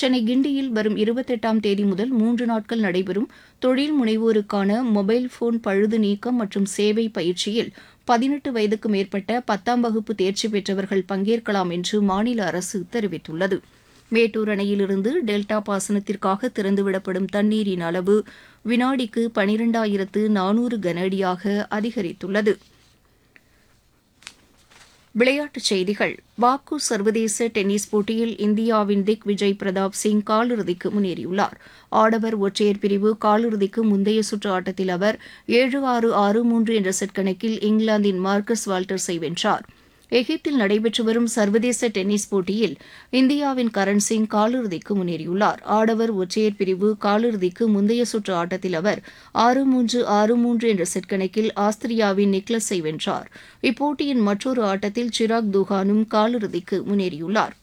சென்னை கிண்டியில் வரும் இருபத்தெட்டாம் தேதி முதல் மூன்று நாட்கள் நடைபெறும் தொழில் முனைவோருக்கான மொபைல் போன் பழுது நீக்கம் மற்றும் சேவை பயிற்சியில் பதினெட்டு வயதுக்கு மேற்பட்ட பத்தாம் வகுப்பு தேர்ச்சி பெற்றவர்கள் பங்கேற்கலாம் என்று மாநில அரசு தெரிவித்துள்ளது மேட்டூர் அணையிலிருந்து டெல்டா பாசனத்திற்காக திறந்துவிடப்படும் தண்ணீரின் அளவு வினாடிக்கு பனிரெண்டாயிரத்து நானூறு கனஅடியாக அதிகரித்துள்ளது விளையாட்டுச் செய்திகள் பாக்கு சர்வதேச டென்னிஸ் போட்டியில் இந்தியாவின் திக் விஜய் பிரதாப் சிங் காலிறுதிக்கு முன்னேறியுள்ளார் ஆடவர் ஒற்றையர் பிரிவு காலிறுதிக்கு முந்தைய சுற்று ஆட்டத்தில் அவர் ஏழு ஆறு ஆறு மூன்று என்ற செட் கணக்கில் இங்கிலாந்தின் மார்க்கஸ் வால்டர்ஸை வென்றார் எகிப்தில் நடைபெற்று வரும் சர்வதேச டென்னிஸ் போட்டியில் இந்தியாவின் கரண் சிங் காலிறுதிக்கு முன்னேறியுள்ளார் ஆடவர் ஒற்றையர் பிரிவு காலிறுதிக்கு முந்தைய சுற்று ஆட்டத்தில் அவர் ஆறு மூன்று ஆறு மூன்று என்ற செட் கணக்கில் ஆஸ்திரியாவின் நிக்லஸை வென்றார் இப்போட்டியின் மற்றொரு ஆட்டத்தில் சிராக் துஹானும் காலிறுதிக்கு முன்னேறியுள்ளார்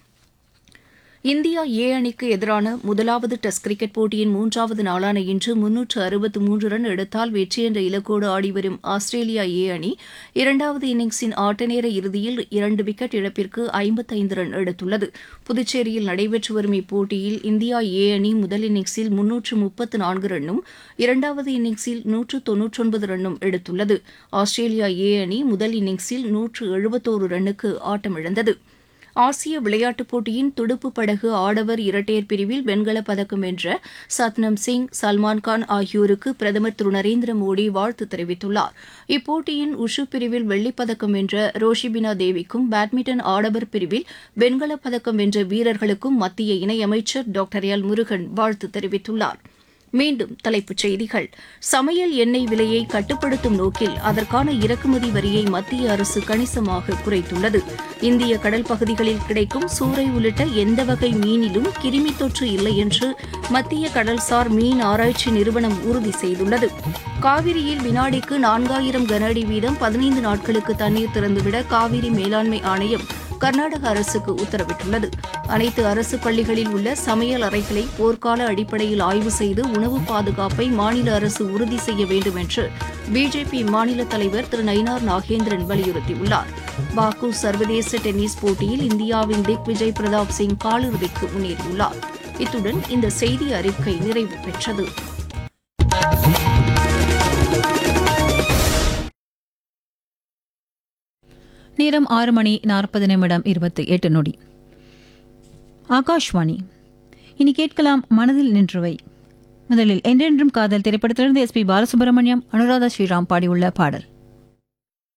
இந்தியா ஏ அணிக்கு எதிரான முதலாவது டெஸ்ட் கிரிக்கெட் போட்டியின் மூன்றாவது நாளான இன்று முன்னூற்று அறுபத்து மூன்று ரன் எடுத்தால் வெற்றி என்ற இலக்கோடு ஆடிவரும் ஆஸ்திரேலியா ஏ அணி இரண்டாவது இன்னிங்ஸின் ஆட்டநேர இறுதியில் இரண்டு விக்கெட் இழப்பிற்கு ஐம்பத்தைந்து ரன் எடுத்துள்ளது புதுச்சேரியில் நடைபெற்று வரும் இப்போட்டியில் இந்தியா ஏ அணி முதல் இன்னிங்ஸில் முன்னூற்று முப்பத்து நான்கு ரன்னும் இரண்டாவது இன்னிங்ஸில் நூற்று தொன்னூற்றொன்பது ரன்னும் எடுத்துள்ளது ஆஸ்திரேலியா ஏ அணி முதல் இன்னிங்ஸில் நூற்று எழுபத்தோரு ரன்னுக்கு ஆட்டமிழந்தது ஆசிய விளையாட்டுப் போட்டியின் துடுப்பு படகு ஆடவர் இரட்டையர் பிரிவில் வெண்கலப் பதக்கம் வென்ற சத்னம் சிங் சல்மான்கான் ஆகியோருக்கு பிரதமர் திரு நரேந்திர மோடி வாழ்த்து தெரிவித்துள்ளார் இப்போட்டியின் உஷு பிரிவில் வெள்ளிப் பதக்கம் வென்ற ரோஷிபினா தேவிக்கும் பேட்மிண்டன் ஆடவர் பிரிவில் வெண்கலப் பதக்கம் வென்ற வீரர்களுக்கும் மத்திய இணையமைச்சர் டாக்டர் எல் முருகன் வாழ்த்து தெரிவித்துள்ளார் மீண்டும் தலைப்புச் செய்திகள் சமையல் எண்ணெய் விலையை கட்டுப்படுத்தும் நோக்கில் அதற்கான இறக்குமதி வரியை மத்திய அரசு கணிசமாக குறைத்துள்ளது இந்திய கடல் பகுதிகளில் கிடைக்கும் சூறை உள்ளிட்ட எந்த வகை மீனிலும் கிருமி தொற்று இல்லை என்று மத்திய கடல்சார் மீன் ஆராய்ச்சி நிறுவனம் உறுதி செய்துள்ளது காவிரியில் வினாடிக்கு நான்காயிரம் கன அடி வீதம் பதினைந்து நாட்களுக்கு தண்ணீர் திறந்துவிட காவிரி மேலாண்மை ஆணையம் கர்நாடக அரசுக்கு உத்தரவிட்டுள்ளது அனைத்து அரசு பள்ளிகளில் உள்ள சமையல் அறைகளை போர்க்கால அடிப்படையில் ஆய்வு செய்து உணவு பாதுகாப்பை மாநில அரசு உறுதி செய்ய வேண்டும் என்று பிஜேபி மாநில தலைவர் திரு நயினார் நாகேந்திரன் வலியுறுத்தியுள்ளார் பாக்கு சர்வதேச டென்னிஸ் போட்டியில் இந்தியாவின் திக் விஜய் பிரதாப் சிங் காலிறுதிக்கு முன்னேறியுள்ளார் இத்துடன் இந்த செய்தி அறிக்கை நிறைவு பெற்றது நேரம் ஆறு மணி நாற்பது நிமிடம் இருபத்தி எட்டு நொடி ஆகாஷ்வாணி இனி கேட்கலாம் மனதில் நின்றுவை முதலில் என்றென்றும் காதல் திரைப்படத்திலிருந்து எஸ் பி பாலசுப்ரமணியம் அனுராதா ஸ்ரீராம் பாடியுள்ள பாடல்